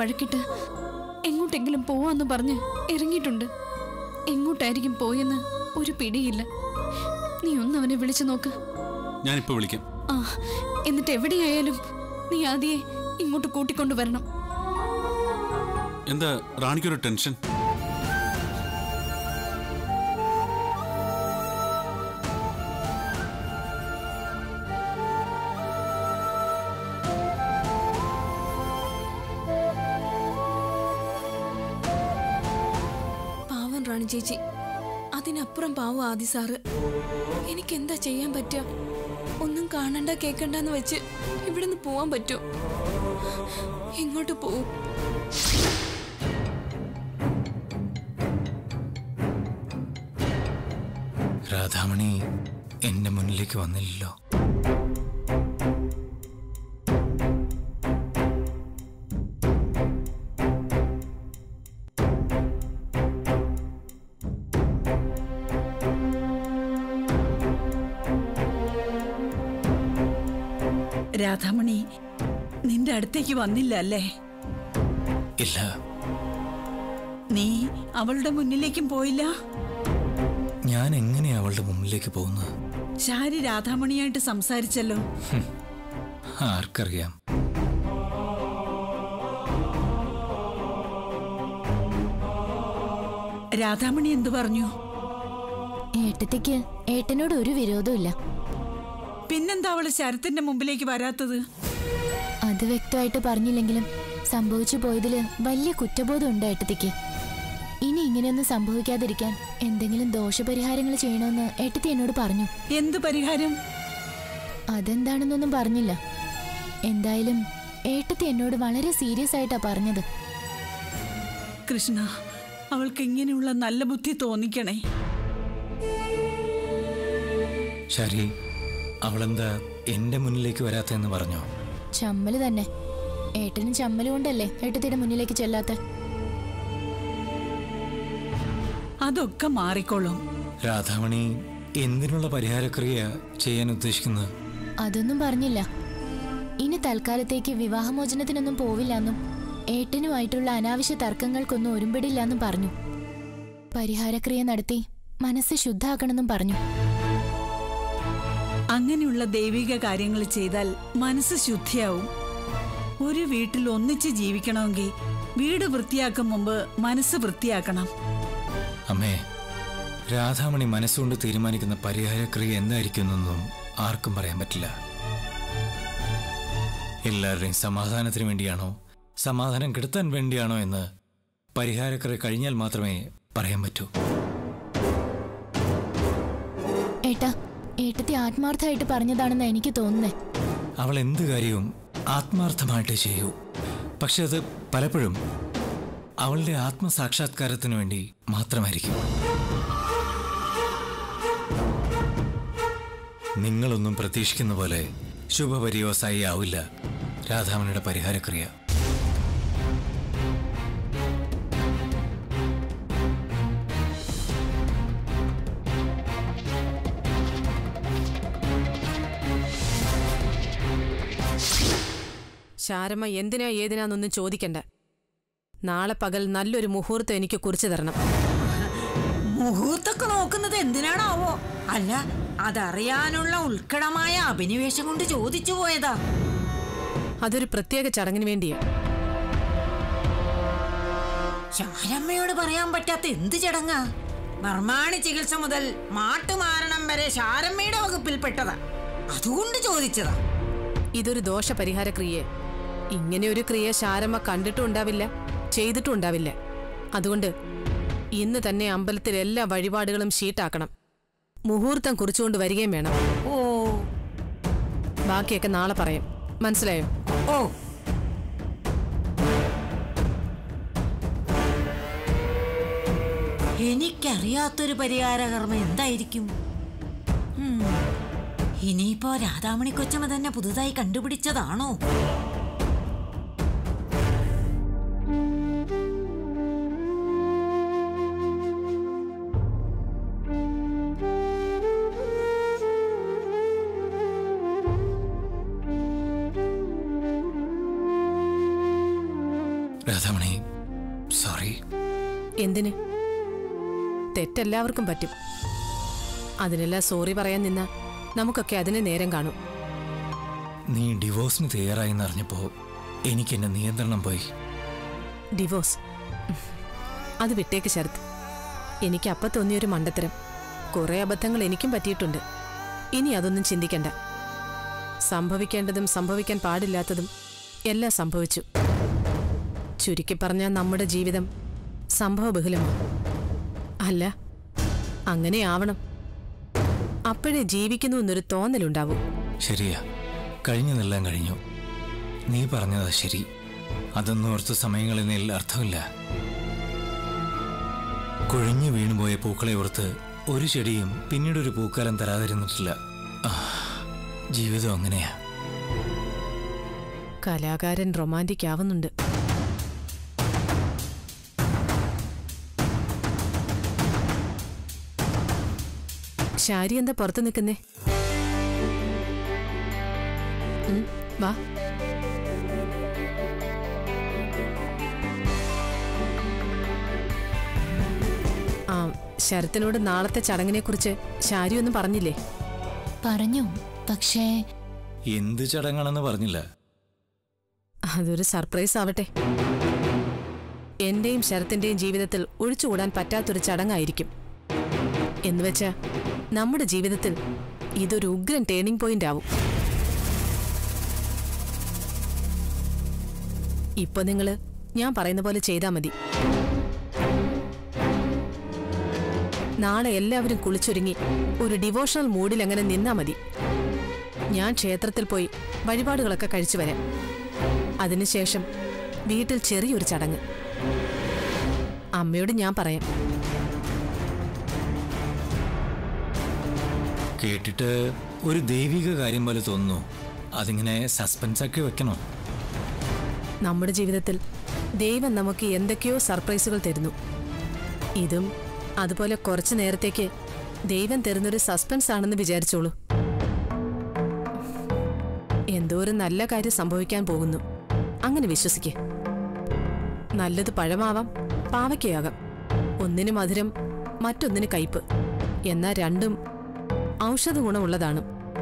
വഴക്കിട്ട് എങ്ങോട്ടെങ്കിലും പോവാന്ന് പറഞ്ഞ് ഇറങ്ങിയിട്ടുണ്ട് എങ്ങോട്ടായിരിക്കും പോയെന്ന് ഒരു പിടിയില്ല നീ ഒന്ന് അവനെ വിളിച്ചു നോക്ക് ഞാനിപ്പോൾ വിളിക്കാം ആ എന്നിട്ട് എവിടെയായാലും നീ ആദ്യേ ഇങ്ങോട്ട് കൂട്ടിക്കൊണ്ടുവരണം എന്താ റാണിക്കൊരു ടെൻഷൻ പാവം റാണി ചേച്ചി അതിനപ്പുറം പാവം ആദി സാറ് എനിക്ക് എന്താ ചെയ്യാൻ പറ്റുക ഒന്നും കാണണ്ട കേക്കണ്ടെന്ന് വെച്ച് ഇവിടുന്ന് പോവാൻ പറ്റുമോ എങ്ങോട്ട് പോവും രാധാമണി എന്റെ മുന്നിലേക്ക് വന്നില്ലല്ലോ രാധാമണി നിന്റെ അടുത്തേക്ക് വന്നില്ല അല്ലേ ഇല്ല നീ അവളുടെ മുന്നിലേക്കും പോയില്ല ഞാൻ എങ്ങനെയാ അവളുടെ മുമ്പിലേക്ക് പോകുന്നത് ശാരി രാധാമണിയായിട്ട് സംസാരിച്ചല്ലോ ആർക്കറിയാം രാധാമണി എന്തു പറഞ്ഞു ഏട്ടത്തിക്ക് ഏട്ടനോട് ഒരു വിരോധമില്ല പിന്നെന്താ അവള് ശരത്തിന്റെ മുമ്പിലേക്ക് വരാത്തത് അത് വ്യക്തമായിട്ട് പറഞ്ഞില്ലെങ്കിലും സംഭവിച്ചു പോയതില് വലിയ കുറ്റബോധം ഉണ്ട് ഏട്ടത്തിക്ക് ഇനി ഇങ്ങനെയൊന്നും സംഭവിക്കാതിരിക്കാൻ എന്തെങ്കിലും ദോഷപരിഹാരങ്ങൾ ചെയ്യണമെന്ന് ഏട്ടത്തി എന്നോട് പറഞ്ഞു എന്തു പരിഹാരം അതെന്താണെന്നൊന്നും പറഞ്ഞില്ല എന്തായാലും ഏട്ടത്തി എന്നോട് വളരെ സീരിയസ് ആയിട്ടാ പറഞ്ഞത് കൃഷ്ണ അവൾക്ക് ഇങ്ങനെയുള്ള നല്ല ബുദ്ധി തോന്നിക്കണേ ശരി അവളെന്താ എന്റെ മുന്നിലേക്ക് വരാത്തെന്ന് പറഞ്ഞോ ചമ്മല് തന്നെ ഏട്ടനും ചമ്മല് കൊണ്ടല്ലേ ഏട്ടത്തിയുടെ മുന്നിലേക്ക് ചെല്ലാത്ത അതൊക്കെ മാറിക്കോളും രാധാമണി എന്തിനുള്ള പരിഹാരക്രിയ ചെയ്യാൻ ഉദ്ദേശിക്കുന്നത് അതൊന്നും പറഞ്ഞില്ല ഇനി തൽക്കാലത്തേക്ക് വിവാഹമോചനത്തിനൊന്നും പോവില്ലെന്നും ഏട്ടനുമായിട്ടുള്ള അനാവശ്യ തർക്കങ്ങൾക്കൊന്നും ഒരുമ്പെടില്ലെന്നും പറഞ്ഞു പരിഹാരക്രിയ നടത്തി മനസ്സ് ശുദ്ധാക്കണമെന്നും പറഞ്ഞു അങ്ങനെയുള്ള ദൈവിക കാര്യങ്ങൾ ചെയ്താൽ മനസ്സ് ശുദ്ധിയാവും ഒരു വീട്ടിൽ ഒന്നിച്ച് ജീവിക്കണമെങ്കിൽ വീട് വൃത്തിയാക്കും മുമ്പ് മനസ്സ് വൃത്തിയാക്കണം അമ്മേ രാധാമണി മനസ്സുകൊണ്ട് തീരുമാനിക്കുന്ന പരിഹാരക്രിയ എന്തായിരിക്കുമെന്നൊന്നും ആർക്കും പറയാൻ പറ്റില്ല എല്ലാവരുടെയും സമാധാനത്തിന് വേണ്ടിയാണോ സമാധാനം കെടുത്താൻ വേണ്ടിയാണോ എന്ന് പരിഹാരക്രിയ കഴിഞ്ഞാൽ മാത്രമേ പറയാൻ പറ്റൂ ഏട്ടാ ഏട്ടത്തി ആത്മാർത്ഥമായിട്ട് പറഞ്ഞതാണെന്ന് എനിക്ക് തോന്നുന്നേ അവൾ എന്ത് കാര്യവും ആത്മാർത്ഥമായിട്ട് ചെയ്യൂ പക്ഷെ അത് പലപ്പോഴും അവളുടെ ആത്മസാക്ഷാത്കാരത്തിന് വേണ്ടി മാത്രമായിരിക്കും നിങ്ങളൊന്നും പ്രതീക്ഷിക്കുന്ന പോലെ ശുഭപര്യവസായി ആവില്ല രാധാമണിയുടെ പരിഹാരക്രിയ ശാരമ്മ എന്തിനാ ഏതിനാന്നൊന്നും ചോദിക്കണ്ട നാളെ പകൽ നല്ലൊരു മുഹൂർത്തം എനിക്ക് കുറിച്ചു തരണം മുഹൂർത്തൊക്കെ നോക്കുന്നത് എന്തിനാണാവോ അല്ല അതറിയാനുള്ള ഉത്കടമായ അഭിനിവേശം കൊണ്ട് ചോദിച്ചു പോയതാ അതൊരു പ്രത്യേക ചടങ്ങിന് വേണ്ടിയാ ശാരമ്മയോട് പറയാൻ പറ്റാത്ത എന്ത് ചടങ്ങാ നിർമ്മാണ ചികിത്സ മുതൽ മാട്ടുമാരണം വരെ ശാരമ്മയുടെ വകുപ്പിൽപ്പെട്ടതാ അതുകൊണ്ട് ചോദിച്ചതാ ഇതൊരു ദോഷപരിഹാര ക്രിയയെ ഇങ്ങനെ ഒരു ക്രിയ ശാരമ്മ കണ്ടിട്ടും ഉണ്ടാവില്ല ചെയ്തിട്ടും ഉണ്ടാവില്ല അതുകൊണ്ട് ഇന്ന് തന്നെ അമ്പലത്തിൽ എല്ലാ വഴിപാടുകളും ഷീട്ടാക്കണം മുഹൂർത്തം കുറിച്ചുകൊണ്ട് വരികയും വേണം ഓ ബാക്കിയൊക്കെ നാളെ പറയാം മനസ്സിലായോ ഓ എനിക്കറിയാത്തൊരു പരിഹാരകർമ്മം എന്തായിരിക്കും ഉം. ഇനിയിപ്പോ രാധാമണി കൊച്ചമ്മ തന്നെ പുതുതായി കണ്ടുപിടിച്ചതാണോ രാധാമണി സോറി എന്തിന് തെറ്റെല്ലാവർക്കും പറ്റും അതിനെല്ലാം സോറി പറയാൻ നിന്ന നമുക്കൊക്കെ അതിന് നേരം കാണും നീ ഡിവോഴ്സിന് തയ്യാറായി എന്നറിഞ്ഞപ്പോ എനിക്ക് എന്റെ നിയന്ത്രണം പോയി ഡിവോഴ്സ് അത് വിട്ടേക്ക് ശരത് എനിക്ക് അപ്പ തോന്നിയൊരു മണ്ടത്തരം കുറെ അബദ്ധങ്ങൾ എനിക്കും പറ്റിയിട്ടുണ്ട് ഇനി അതൊന്നും ചിന്തിക്കണ്ട സംഭവിക്കേണ്ടതും സംഭവിക്കാൻ പാടില്ലാത്തതും എല്ലാം സംഭവിച്ചു ചുരുക്കി പറഞ്ഞാൽ നമ്മുടെ ജീവിതം സംഭവബഹുലമാണ് അല്ല അങ്ങനെ ആവണം അപ്പോഴേ ജീവിക്കുന്നു എന്നൊരു തോന്നലുണ്ടാവും ശരിയാ കഴിഞ്ഞതെല്ലാം കഴിഞ്ഞു നീ പറഞ്ഞതാ ശരി അതൊന്നും ഓർത്ത സമയങ്ങളിൽ അർത്ഥമില്ല കൊഴിഞ്ഞു വീണുപോയ പൂക്കളെ ഓർത്ത് ഒരു ചെടിയും പിന്നീട് ഒരു പൂക്കാലം തരാതിരുന്നിട്ടില്ല ആ, ജീവിതം അങ്ങനെയാ കലാകാരൻ റൊമാൻറ്റിക് ആവുന്നുണ്ട് ശാരി എന്താ പുറത്ത് നിൽക്കുന്നേ ഉം, വാ ആ ശരത്തിനോട് നാളത്തെ ചടങ്ങിനെ കുറിച്ച് ശാരി ഒന്നും പറഞ്ഞില്ലേ പറഞ്ഞു പക്ഷേ എന്ത് ചടങ്ങാണെന്ന് പറഞ്ഞില്ല അതൊരു സർപ്രൈസ് ആവട്ടെ എന്റെയും ശരത്തിന്റെയും ജീവിതത്തിൽ ഒഴിച്ചുകൂടാൻ പറ്റാത്തൊരു ചടങ്ങായിരിക്കും എന്നുവെച്ചാ നമ്മുടെ ജീവിതത്തിൽ ഇതൊരു ഉഗ്രൻ ടേണിംഗ് പോയിന്റ് ആവും ഇപ്പൊ നിങ്ങള് ഞാൻ പറയുന്ന പോലെ ചെയ്താൽ മതി നാളെ എല്ലാവരും കുളിച്ചൊരുങ്ങി ഒരു ഡിവോഷണൽ മൂഡിൽ അങ്ങനെ നിന്നാ മതി ഞാൻ ക്ഷേത്രത്തിൽ പോയി വഴിപാടുകളൊക്കെ കഴിച്ചു വരാം അതിനുശേഷം വീട്ടിൽ ചെറിയൊരു ചടങ്ങ് അമ്മയോട് ഞാൻ പറയാം കേട്ടിട്ട് ഒരു ദൈവിക കാര്യം പോലെ തോന്നുന്നു അതിങ്ങനെ സസ്പെൻസ് ആക്കി വെക്കണോ നമ്മുടെ ജീവിതത്തിൽ ദൈവം നമുക്ക് എന്തൊക്കെയോ സർപ്രൈസുകൾ തരുന്നു ഇതും അതുപോലെ കുറച്ചു നേരത്തേക്ക് ദൈവം തരുന്നൊരു സസ്പെൻസ് ആണെന്ന് വിചാരിച്ചോളൂ എന്തോ ഒരു നല്ല കാര്യം സംഭവിക്കാൻ പോകുന്നു അങ്ങനെ വിശ്വസിക്ക് നല്ലത് പഴമാവാം പാവയ്ക്കയാകാം ഒന്നിന് മധുരം മറ്റൊന്നിന് കയ്പ് എന്നാൽ രണ്ടും ഔഷധ ഗുണമുള്ളതാണ്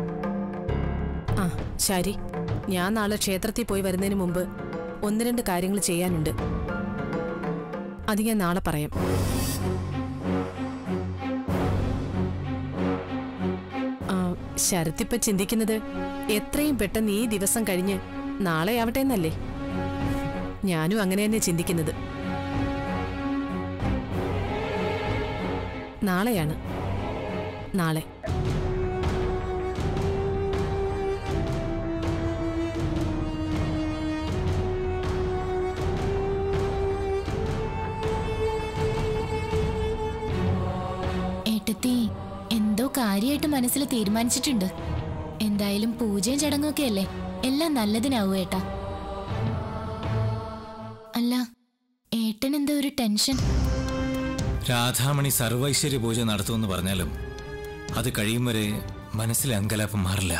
ആ ശരി ഞാൻ നാളെ ക്ഷേത്രത്തിൽ പോയി വരുന്നതിന് മുമ്പ് ഒന്ന് രണ്ട് കാര്യങ്ങൾ ചെയ്യാനുണ്ട് അത് ഞാൻ നാളെ പറയാം ആ, ശരത്തിപ്പ ചിന്തിക്കുന്നത് എത്രയും പെട്ടെന്ന് ഈ ദിവസം കഴിഞ്ഞ് നാളെ ആവട്ടെ എന്നല്ലേ ഞാനും അങ്ങനെ തന്നെ ചിന്തിക്കുന്നത് നാളെയാണ് നാളെ ഏട്ടത്തി എന്തോ കാര്യമായിട്ട് മനസ്സിൽ തീരുമാനിച്ചിട്ടുണ്ട് എന്തായാലും പൂജയും ചടങ്ങൊക്കെ അല്ലേ എല്ലാം നല്ലതിനാവും ഏട്ടാ അല്ല ഏട്ടൻ എന്താ ഒരു ടെൻഷൻ രാധാമണി സർവൈശ്വര്യ പൂജ നടത്തുമെന്ന് പറഞ്ഞാലും അത് കഴിയും വരെ മനസ്സിലെ അങ്കലാപ്പം മാറില്ല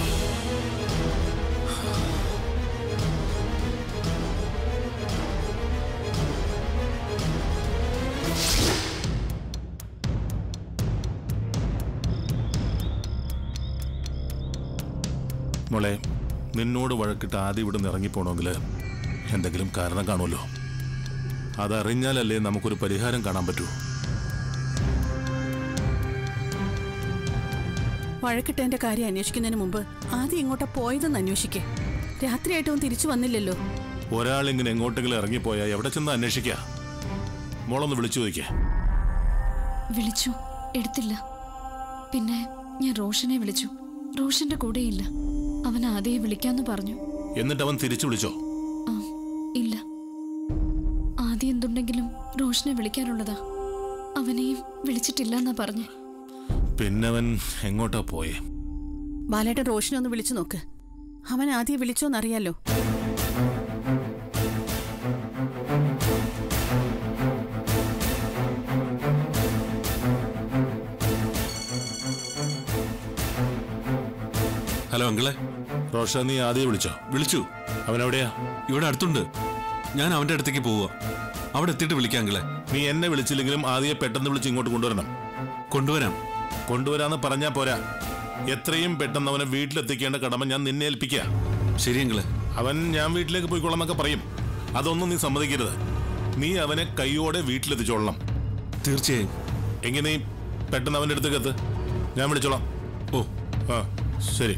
മോളെ നിന്നോട് വഴക്കിട്ട് ആദ്യം ഇവിടെ നിന്ന് ഇറങ്ങിപ്പോണമെങ്കിൽ എന്തെങ്കിലും കാരണം കാണുമല്ലോ അതറിഞ്ഞാലല്ലേ നമുക്കൊരു പരിഹാരം കാണാൻ പറ്റൂ വഴക്കിട്ടതിന്റെ കാര്യം അന്വേഷിക്കുന്നതിന് മുമ്പ് ആദ്യം എങ്ങോട്ടാ പോയതെന്ന് അന്വേഷിക്കേ രാത്രിയായിട്ടും തിരിച്ചു വന്നില്ലല്ലോ ഒരാളിങ്ങനെ എങ്ങോട്ടെങ്കിലും ഇറങ്ങിപ്പോയാൽ എവിടെ ചെന്ന് അന്വേഷിക്കുക മോളൊന്ന് വിളിച്ചു ചോദിക്കേ വിളിച്ചു എടുത്തില്ല പിന്നെ ഞാൻ റോഷനെ വിളിച്ചു റോഷന്റെ കൂടെയില്ല അവൻ ആദ്യം വിളിക്കാന്ന് പറഞ്ഞു എന്നിട്ട് അവൻ തിരിച്ചു വിളിച്ചോ ആ ഇല്ല ആദ്യം എന്തുണ്ടെങ്കിലും റോഷനെ വിളിക്കാനുള്ളതാ അവനെയും വിളിച്ചിട്ടില്ല എന്നാ പറഞ്ഞേ പിന്നെ അവൻ എങ്ങോട്ടാ പോയേ ബാലേട്ടൻ റോഷനെ ഒന്ന് വിളിച്ചു നോക്ക് അവൻ ആദ്യം വിളിച്ചോന്നറിയാലോ ഹലോ അങ്കിളെ റോഷ നീ ആദ്യം വിളിച്ചോ വിളിച്ചു അവൻ എവിടെയാ ഇവിടെ അടുത്തുണ്ട് ഞാൻ അവന്റെ അടുത്തേക്ക് പോവുക അവിടെ എത്തിയിട്ട് വിളിക്കാം അങ്കിളെ നീ എന്നെ വിളിച്ചില്ലെങ്കിലും ആദ്യം പെട്ടെന്ന് വിളിച്ച് ഇങ്ങോട്ട് കൊണ്ടുവരണം കൊണ്ടുവരാം കൊണ്ടുവരാന്ന് പറഞ്ഞാ പോരാ എത്രയും പെട്ടെന്ന് അവനെ വീട്ടിലെത്തിക്കേണ്ട കടമ ഞാൻ നിന്നെ ഏൽപ്പിക്കുക ശരി അങ്കിളെ അവൻ ഞാൻ വീട്ടിലേക്ക് പോയിക്കോളാം എന്നൊക്കെ പറയും അതൊന്നും നീ സമ്മതിക്കരുത് നീ അവനെ കൈയോടെ വീട്ടിലെത്തിച്ചോളണം തീർച്ചയായും എങ്കിൽ നീ പെട്ടെന്ന് അവൻ്റെ അടുത്തേക്ക് എത്ത് ഞാൻ വിളിച്ചോളാം ഓ ആ ശരി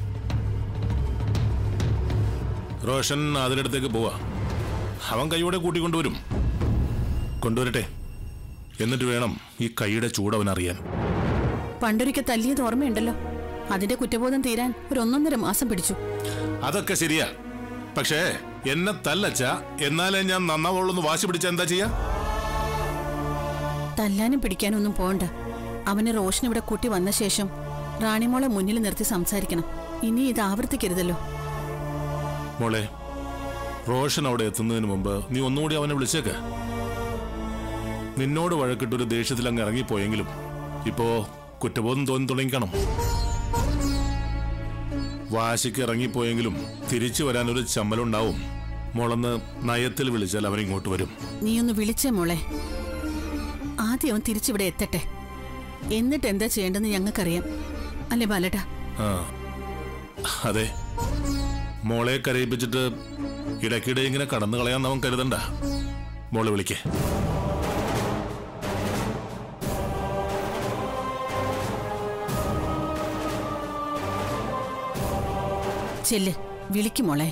റോഷൻ അതിനടുത്തേക്ക് പോവാ അവൻ കൈയോടെ കൂട്ടിക്കൊണ്ടുവരും കൊണ്ടുവരട്ടെ എന്നിട്ട് വേണം ഈ കൈയുടെ ചൂട് അവൻ അറിയാൻ പണ്ടൊരിക്കൽ തല്ലിയത് ഓർമ്മയുണ്ടല്ലോ അതിന്റെ കുറ്റബോധം തീരാൻ ഒരു ഒന്നൊന്നര മാസം പിടിച്ചു അതൊക്കെ ശരിയാ പക്ഷേ എന്നെ തല്ലച്ച എന്നാലേ ഞാൻ നന്നാവുള്ളൂ എന്ന് വാശി പിടിച്ച എന്താ ചെയ്യാ തല്ലാനും പിടിക്കാനും ഒന്നും പോണ്ട അവനെ റോഷൻ ഇവിടെ കൂട്ടി വന്ന ശേഷം റാണിമോളെ മുന്നിൽ നിർത്തി സംസാരിക്കണം ഇനി ഇത് ആവർത്തിക്കരുതല്ലോ മോളെ റോഷൻ അവിടെ എത്തുന്നതിന് മുമ്പ് നീ ഒന്നുകൂടി അവനെ വിളിച്ചേക്ക് നിന്നോട് വഴക്കിട്ടൊരു ദേഷ്യത്തിൽ അങ്ങ് ഇറങ്ങിപ്പോയെങ്കിലും ഇപ്പോ കുറ്റബോധം തോന്നി തുടങ്ങിക്കണം വാശിക്ക് ഇറങ്ങിപ്പോയെങ്കിലും തിരിച്ചു വരാൻ ഒരു ചമ്മലുണ്ടാവും മോളെന്ന് നയത്തിൽ വിളിച്ചാൽ അവൻ ഇങ്ങോട്ട് വരും നീ ഒന്ന് വിളിച്ചേ മോളെ ആദ്യം അവൻ തിരിച്ചിവിടെ എത്തട്ടെ എന്നിട്ട് എന്താ ചെയ്യേണ്ടെന്ന് ഞങ്ങൾക്കറിയാം അല്ലേ ബാലട്ടാ ആ അതെ മോളെ കരയിപ്പിച്ചിട്ട് ഇടയ്ക്കിടെ ഇങ്ങനെ കടന്നു കളയാൻ അവൻ കരുതണ്ട മോളെ വിളിക്കേ ചെല്ല് വിളിക്കും മോളെ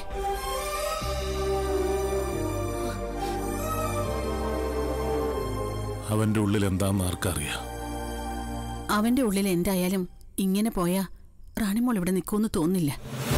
അവന്റെ ഉള്ളിൽ എന്താന്ന് ആർക്കറിയാം അവന്റെ ഉള്ളിൽ എന്തായാലും ഇങ്ങനെ പോയാ റാണിമോൾ ഇവിടെ നിൽക്കുമെന്ന് തോന്നില്ല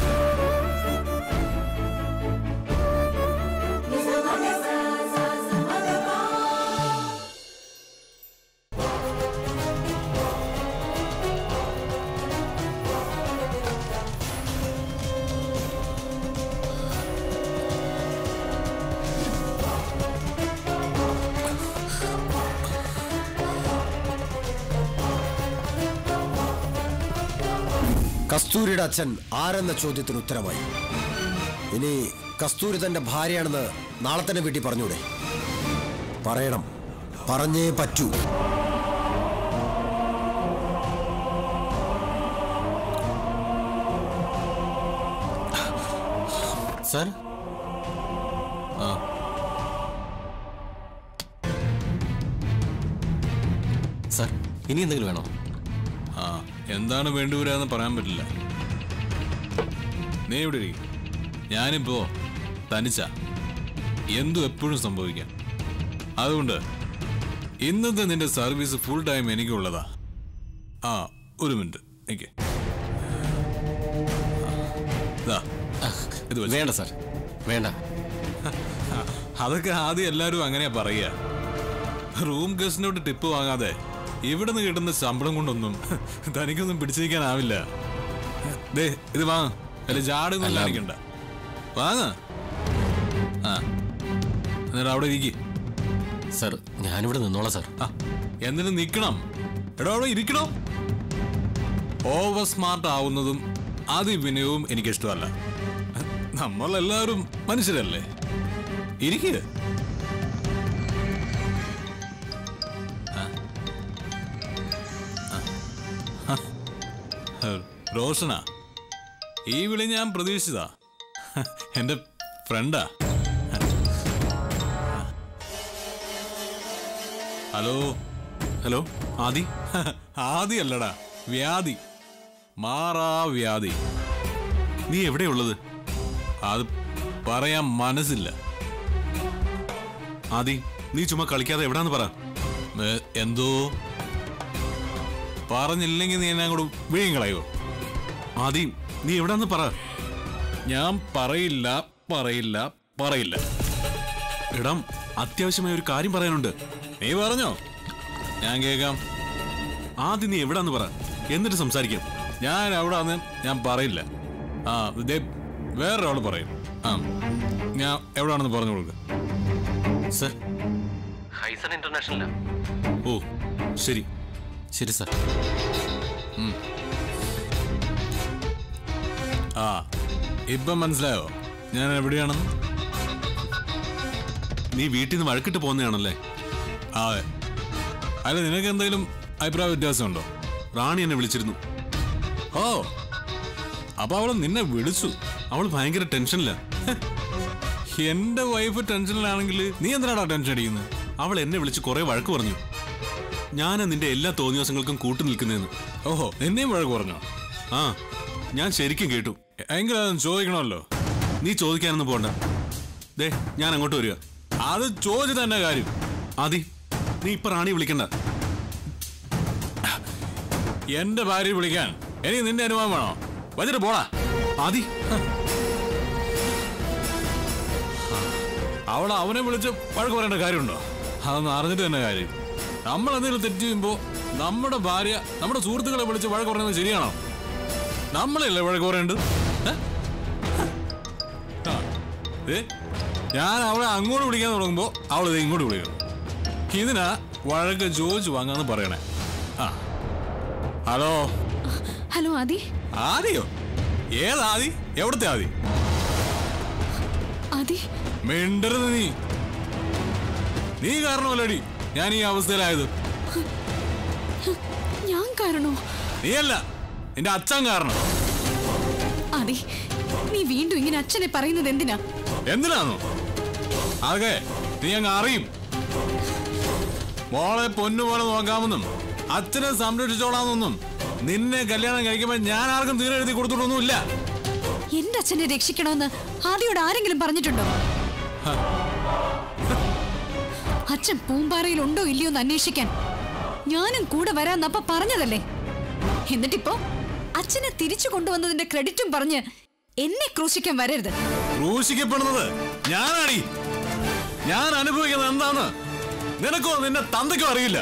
കസ്തൂരിയുടെ അച്ഛൻ ആരെന്ന ചോദ്യത്തിന് ഉത്തരമായി ഇനി കസ്തൂരി തന്റെ ഭാര്യയാണെന്ന് നാളെ തന്നെ വീട്ടിൽ പറഞ്ഞൂടെ പറയണം പറഞ്ഞേ പറ്റൂ സാർ ആ സാർ ഇനി എന്തെങ്കിലും വേണോ ആ എന്താണ് വേണ്ടിവരാന്ന് പറയാൻ പറ്റില്ല നീ ഇവിടെ ഇരി. ഞാനിപ്പോ തനിച്ച എന്തും എപ്പോഴും സംഭവിക്കാം അതുകൊണ്ട് ഇന്നത്തെ നിന്റെ സർവീസ് ഫുൾ ടൈം എനിക്കുള്ളതാ ആ ഒരു മിനിറ്റ് എനിക്ക് ഇത് വേണ്ട സാർ വേണ്ട അതൊക്കെ ആദ്യം എല്ലാവരും അങ്ങനെയാ പറയുക റൂം ഗസ്റ്റിനോട് ടിപ്പ് വാങ്ങാതെ ഇവിടെ നിന്ന് കിട്ടുന്ന ശമ്പളം കൊണ്ടൊന്നും തനിക്കൊന്നും പിടിച്ചിരിക്കാനാവില്ല ദേ ഇത് വാങ്ങ അല്ല ജാടൊന്നും അല്ല. കാണിക്കണ്ട വാങ്ങ ആ എന്നിട്ട് അവിടെ ഇരിക്കും സാർ ഞാനിവിടെ നിന്നോളാം സാർ ആ എന്നിട്ട് നിൽക്കണം എടോ അവിടെ ഇരിക്കണം ഓവർ സ്മാർട്ട് ആവുന്നതും അതിവിനയവും എനിക്കിഷ്ടമല്ല നമ്മളെല്ലാവരും മനുഷ്യരല്ലേ ഇരിക്കുക റോഷനാ ഈ വിളി ഞാൻ പ്രതീക്ഷിച്ചതാ എന്റെ ഫ്രണ്ടാ ഹലോ ഹലോ ആദി ആദി അല്ലടാ വ്യാധി മാറാ വ്യാധി നീ എവിടെയുള്ളത് അത് പറയാൻ മനസ്സില്ല ആദി നീ ചുമ്മാ കളിക്കാതെ എവിടാന്ന് പറ ഏ, എന്തോ പറഞ്ഞില്ലെങ്കിൽ നീ എന്നെ അങ്ങോട്ട് വീഴും കളയോ ആദി നീ എവിടാന്ന് പറ ഞാൻ പറയില്ല പറയില്ല പറയില്ല എടാ അത്യാവശ്യമായ ഒരു കാര്യം പറയാനുണ്ട് നീ പറഞ്ഞോ ഞാൻ കേൾക്കാം ആദ്യം നീ എവിടാന്ന് പറ എന്നിട്ട് സംസാരിക്കാം ഞാൻ അവിടെ ഞാൻ പറയില്ല ആ ഇതേ വേറൊരാൾ പറയും ആ ഞാൻ എവിടാണെന്ന് പറഞ്ഞു കൊടുക്കുക സർ ഹൈസൺ ഇന്റർനാഷണലാ ഓ ശരി ശരി സാർ ആ ഇപ്പം മനസ്സിലായോ ഞാൻ എവിടെയാണെന്ന് നീ വീട്ടിൽ നിന്ന് വഴക്കിട്ട് പോകുന്നതാണല്ലേ അതെ അല്ല നിനക്ക് എന്തെങ്കിലും അഭിപ്രായ വ്യത്യാസമുണ്ടോ റാണി എന്നെ വിളിച്ചിരുന്നു ഓ അപ്പൊ അവള് നിന്നെ വിളിച്ചു അവൾ ഭയങ്കര ടെൻഷനില്ല എന്റെ വൈഫ് ടെൻഷനിലാണെങ്കിൽ നീ എന്തിനാടാ ടെൻഷൻ അടിക്കുന്നത് അവൾ എന്നെ വിളിച്ച് കുറെ വഴക്ക് പറഞ്ഞു ഞാൻ നിന്റെ എല്ലാ തോന്നിയാസങ്ങൾക്കും കൂട്ടു നിൽക്കുന്നതെന്ന് ഓഹോ നിന്നെയും വഴക്ക് പറഞ്ഞോ ആ ഞാൻ ശരിക്കും കേട്ടു എങ്കിലും അതൊന്ന് ചോദിക്കണമല്ലോ നീ ചോദിക്കാനൊന്നും പോണ്ട ദേ ഞാൻ അങ്ങോട്ട് വരിക അത് ചോദിച്ചു തന്നെ കാര്യം ആദി നീ ഇപ്പൊ റാണി വിളിക്കണ്ട എന്റെ ഭാര്യ വിളിക്കാൻ എനിക്ക് നിന്റെ അനുഭവം വേണോ വച്ചിട്ട് പോടാ ആദി അവൾ അവനെ വിളിച്ച് വഴക്ക് പറയേണ്ട കാര്യമുണ്ടോ അതൊന്നും അറിഞ്ഞിട്ട് തന്നെ കാര്യം നമ്മൾ എന്തെങ്കിലും തെറ്റ് ചെയ്യുമ്പോ നമ്മുടെ ഭാര്യ നമ്മുടെ സുഹൃത്തുക്കളെ വിളിച്ച് വഴക്ക് പറയുന്നത് ശരിയാണോ നമ്മളല്ലേ വഴക്ക് പറയേണ്ടത് ഏ? ആ, ദേ, ഞാൻ അവളെ അങ്ങോട്ട് വിളിക്കാൻ തുടങ്ങുമ്പോ അവൾ ഇത് ഇങ്ങോട്ട് വിളിക്കണം ഇതിനാ വഴക്ക് ചോദിച്ചു വാങ്ങാന്ന് പറയണേ ആ ഹലോ ഹലോ ആദി ആദിയോ ഏതാദി എവിടുത്തെ ആദി ആദി മിണ്ടരുത് നീ നീ കാരണമല്ലടി ഞാൻ ഈ അവസ്ഥയിലായത് ഞാൻ കാരണോ നീയല്ല നിന്റെ അച്ഛൻ കാരണം ആദി നീ വീണ്ടും ഇങ്ങനെ അച്ഛനെ പറയുന്നത് എന്തിനാ എന്തിനാന്നോ അതൊക്കെ നീ അങ്ങ് അറിയും മോളെ പൊന്നുപോലെ നോക്കാമെന്നും അച്ഛനെ സംരക്ഷിച്ചോളാമെന്നും നിന്നെ കല്യാണം കഴിക്കുമ്പോൾ ഞാൻ ആർക്കും തീരെ എഴുതി കൊടുത്തിട്ടൊന്നുമില്ല എന്റെ അച്ഛനെ രക്ഷിക്കണമെന്ന് ആദിയോട് ആരെങ്കിലും പറഞ്ഞിട്ടുണ്ടോ അച്ഛൻ പൂമ്പാറയിൽ ഉണ്ടോ ഇല്ലയോ എന്ന് അന്വേഷിക്കാൻ ഞാനും കൂടെ വരാന്നപ്പ പറഞ്ഞതല്ലേ എന്നിട്ടിപ്പോ അച്ഛനെ തിരിച്ചു കൊണ്ടുവന്നതിന്റെ ക്രെഡിറ്റും പറഞ്ഞ് എന്നെ ക്രൂശിക്കാൻ വരരുത് ക്രൂശിക്കപ്പെടുന്നത് ഞാനാടി ഞാൻ അനുഭവിക്കുന്നത് എന്താന്ന് നിനക്കോ നിന്റെ തന്തയ്ക്കോ അറിയില്ല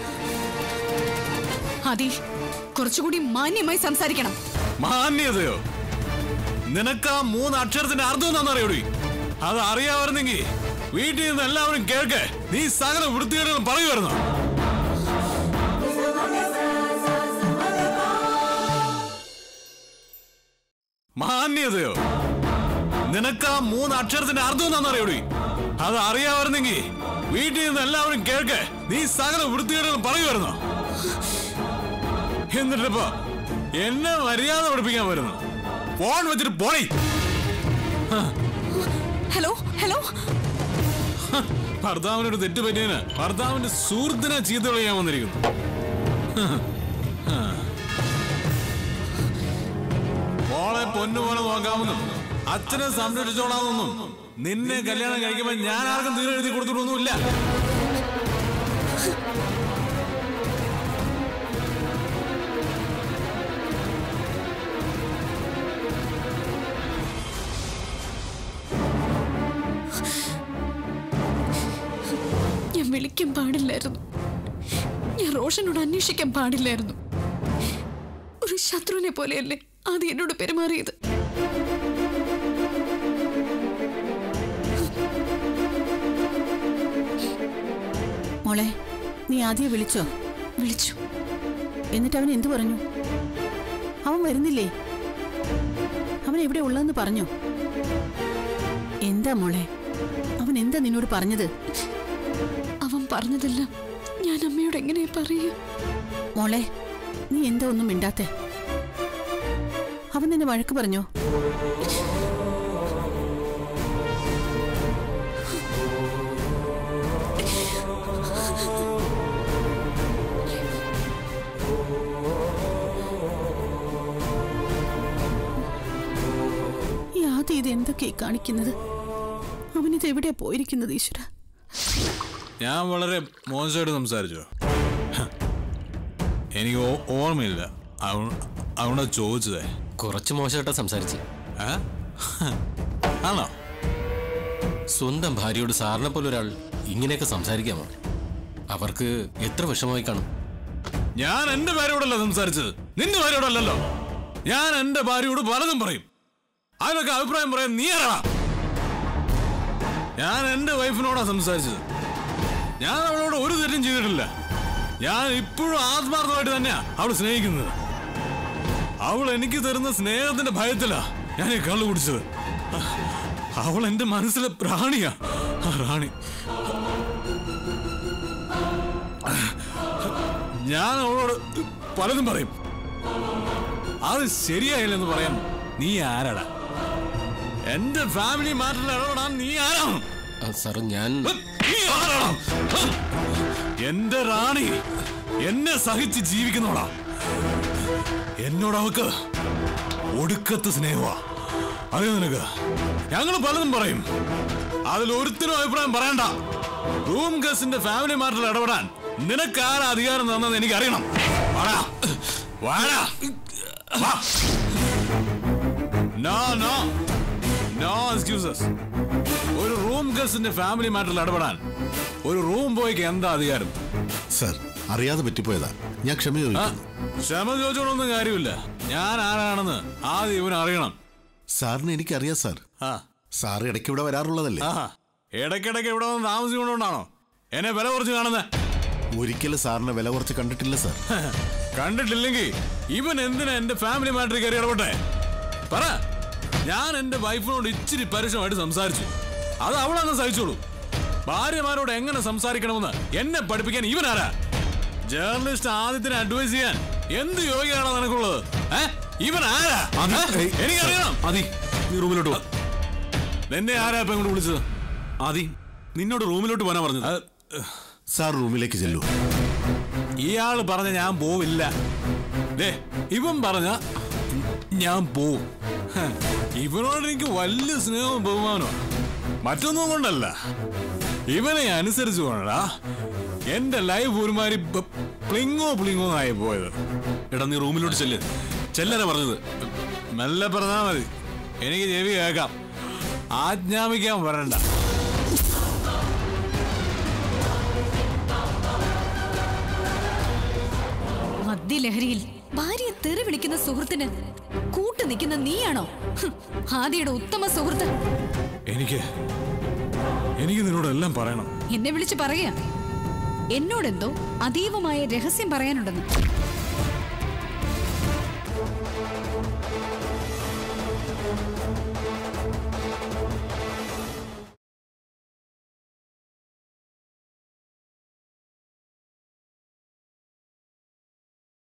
ആദി കുറച്ചുകൂടി മാന്യമായി സംസാരിക്കണം മാന്യതയോ നിനക്ക് ആ മൂന്ന് അക്ഷരത്തിന്റെ അർത്ഥം എന്താണെന്ന് അറിയൂടി അത് അറിയാമായിരുന്നെങ്കിൽ വീട്ടിൽ നിന്ന് എല്ലാവരും കേൾക്കെ നീ സകല വൃത്തികേടുകളും പറയുമായിരുന്നു മാന്യതയോ നിനക്ക് ആ മൂന്ന് അക്ഷരത്തിന്റെ അർത്ഥം എന്താണെന്ന് അറിയൂടി അത് അറിയാമായിരുന്നെങ്കിൽ വീട്ടിൽ നിന്ന് എല്ലാവരും കേൾക്കെ നീ സകല വൃത്തികേടുകളും പറയുമായിരുന്നു എന്നിട്ടിപ്പോ എന്നെ മര്യാദ പഠിപ്പിക്കാൻ വരുന്നു ഫോൺ വെച്ചിട്ട് പോയി ഹലോ ഹലോ ഭർത്താവിനൊരു തെറ്റ് പറ്റിയതിന് ഭർത്താവിന്റെ സുഹൃത്തിനെ ചീത്ത വിളിക്കാൻ വന്നിരിക്കുന്നു മോളെ പൊന്നുപോലെ നോക്കാമെന്നും അച്ഛനെ സംരക്ഷിച്ചോളാമെന്നും നിന്നെ കല്യാണം കഴിക്കുമ്പോൾ ഞാൻ ആർക്കും തീരെ എഴുതി കൊടുത്തിട്ടൊന്നുമില്ല ഞാൻ വിളിക്കാൻ പാടില്ലായിരുന്നു ഞാൻ റോഷനോട് അന്വേഷിക്കാൻ പാടില്ലായിരുന്നു ഒരു ശത്രുവിനെ പോലെയല്ലേ ആദ്യം എന്നോട് പെരുമാറിയത് മോളെ നീ ആദ്യം വിളിച്ചോ വിളിച്ചു എന്നിട്ട് അവൻ എന്തു പറഞ്ഞു അവൻ വരുന്നില്ലേ അവൻ എവിടെ ഉള്ളതെന്ന് പറഞ്ഞോ എന്താ മോളെ അവൻ എന്താ നിന്നോട് പറഞ്ഞത് അവൻ പറഞ്ഞതെല്ലാം ഞാൻ അമ്മയോട് എങ്ങനെ പറയൂ മോളെ നീ എന്താ ഒന്നും മിണ്ടാത്തെ അവൻ നിന്നെ വഴക്ക് പറഞ്ഞോ ഈ ആദ്യം ഇത് എന്തൊക്കെയാ കാണിക്കുന്നത് അവനിത് എവിടെയാ പോയിരിക്കുന്നത് ഈശ്വര ഞാൻ വളരെ മോശമായിട്ട് സംസാരിച്ചോ ഹ. എനിക്ക് ഓ- ഓർമ്മയില്ല അവ- അവനോട് ചോദിച്ചതേ കുറച്ച് മോശമായിട്ടാ സംസാരിച്ച് ഏ? ആണോ സ്വന്തം ഭാര്യയോട് സാറിനെ പോലെ ഒരാൾ ഇങ്ങനെയൊക്കെ സംസാരിക്കാമോ അവർക്ക് എത്ര വിഷമമായി കാണും ഞാൻ എന്റെ ഭാര്യയോടല്ല സംസാരിച്ചത് നിന്റെ ഭാര്യയോടല്ലല്ലോ ഞാൻ എന്റെ ഭാര്യയോട് പലതും പറയും അതിനൊക്കെ അഭിപ്രായം പറയാൻ നീ ആരാ ഞാൻ എന്റെ വൈഫിനോടാ സംസാരിച്ചത് ഞാൻ അവളോട് ഒരു തെറ്റും ചെയ്തിട്ടില്ല ഞാൻ ഇപ്പോഴും ആത്മാർത്ഥമായിട്ട് തന്നെയാ അവൾ സ്നേഹിക്കുന്നത് അവൾ എനിക്ക് തരുന്ന സ്നേഹത്തിന്റെ ഭയത്തിലാ ഞാൻ ഈ കള്ളു കുടിച്ചത് അവൾ എന്റെ മനസ്സിലെ പ്രാണിയാ ആ റാണി ഞാൻ അവളോട് പലതും പറയും അത് ശരിയായില്ലെന്ന് പറയാൻ നീ ആരാടാ എന്റെ ഫാമിലി മാറ്ററിൽ ഇടപെടാൻ നീ ആരാണ് സാർ ഞാൻ നീ ആരാണ് എന്റെ റാണി എന്നെ സഹിച്ച് ജീവിക്കുന്നോടാ എന്നോട് അവക്ക് ഒടുക്കത്ത് സ്നേഹമാ അറിയോ നിനക്ക് ഞങ്ങൾ പലതും പറയും അതിൽ ഒരുത്തിനും അഭിപ്രായം പറയണ്ട റൂം ഗസിന്റെ ഫാമിലി മാറ്ററിൽ ഇടപെടാൻ നിനക്ക് ആരാ അധികാരം തന്നെന്ന് എനിക്ക് അറിയണം വാടാ. വാടാ. വാ. No, no. No excuses. ഒരു റൂം ഗസിന്റെ ഫാമിലി മാറ്ററിൽ ഇടപെടാൻ ഒരു റൂം ബോയ്ക്ക് എന്താ അധികാരം സർ അറിയാതെ പറ്റിപ്പോയതാ ഞാൻ ക്ഷമ ആ, ചോദിക്കുന്നു ക്ഷമ ചോദിച്ചോളൊന്നും കാര്യമില്ല ഞാൻ ആരാണെന്ന് ആദ്യം ഇവൻ അറിയണം സാറിന് എനിക്കറിയാം സാർ ആ സാർ ഇടയ്ക്ക് ഇവിടെ വരാറുള്ളതല്ലേ ആഹാ. ഇടയ്ക്കിടയ്ക്ക് ഇവിടെ വന്ന് താമസിക്കൊണ്ടാണോ എന്നെ വില കുറച്ച് കാണുന്നത് ഒരിക്കലും സാറിനെ വില കുറച്ച് കണ്ടിട്ടില്ല സാർ കണ്ടിട്ടില്ലെങ്കിൽ ഇവൻ എന്തിനാ എന്റെ ഫാമിലി മാറ്ററിൽ കയറി ഇടപെട്ടെ പറ ഞാൻ എന്റെ വൈഫിനോട് ഇച്ചിരി പരുഷമായിട്ട് സംസാരിച്ചു അത് അവളങ്ങ് സഹിച്ചോളൂ ഭാര്യമാരോട് എങ്ങനെ സംസാരിക്കണമെന്ന് എന്നെ പഠിപ്പിക്കാൻ ഇവൻ ആരാ ജേർണലിസ്റ്റ് ആദ്യത്തിന് അഡ്വൈസ് ചെയ്യാൻ എന്ത് യോഗ്യമാണോ നിനക്കുള്ളത് ഏ? ഇവൻ ആരാ ഏ? എനിക്കറിയണം ആദി നീ റൂമിലോട്ട് പോ നിന്നെ ആരാ ഇപ്പൊ ഇങ്ങോട്ട് വിളിച്ചത് ആദി നിന്നോട് റൂമിലോട്ട് പോകാനാ പറഞ്ഞത് സാർ റൂമിലേക്ക് ചെല്ലൂ ഇയാള് പറഞ്ഞ ഞാൻ പോവില്ല ദേ ഇവൻ പറഞ്ഞ ഞാൻ പോവും ഹ, ഇവനോട് എനിക്ക് വലിയ സ്നേഹവും ബഹുമാനവും മറ്റൊന്നും കൊണ്ടല്ല ഇവനെ അനുസരിച്ച് കൊണ്ടാ എന്റെ ലൈഫ് ഒരുമാതിരി ബ- പ്ലിങ്ങോ പ്ലിങ്ങോ ആയി പോയത് എടാ നീ റൂമിലോട്ട് ചെല്ല് ചെല്ലാനാ പറഞ്ഞത് മെല്ലെ പറഞ്ഞാ മതി എനിക്ക് ചെവി കേൾക്കാം ആജ്ഞാപിക്കാൻ വരണ്ട മദ്യലഹരിയിൽ ഭാര്യയെ തെറി വിളിക്കുന്ന സുഹൃത്തിന് കൂട്ടു നിൽക്കുന്ന നീയാണോ ഹ്, ആദിയുടെ ഉത്തമ സുഹൃത്ത് എനിക്ക് എനിക്ക് നിന്നോട് എല്ലാം പറയണം എന്നെ വിളിച്ച് പറയാ എന്നോടെന്തോ അതീവമായ രഹസ്യം പറയാനുണ്ടെന്ന്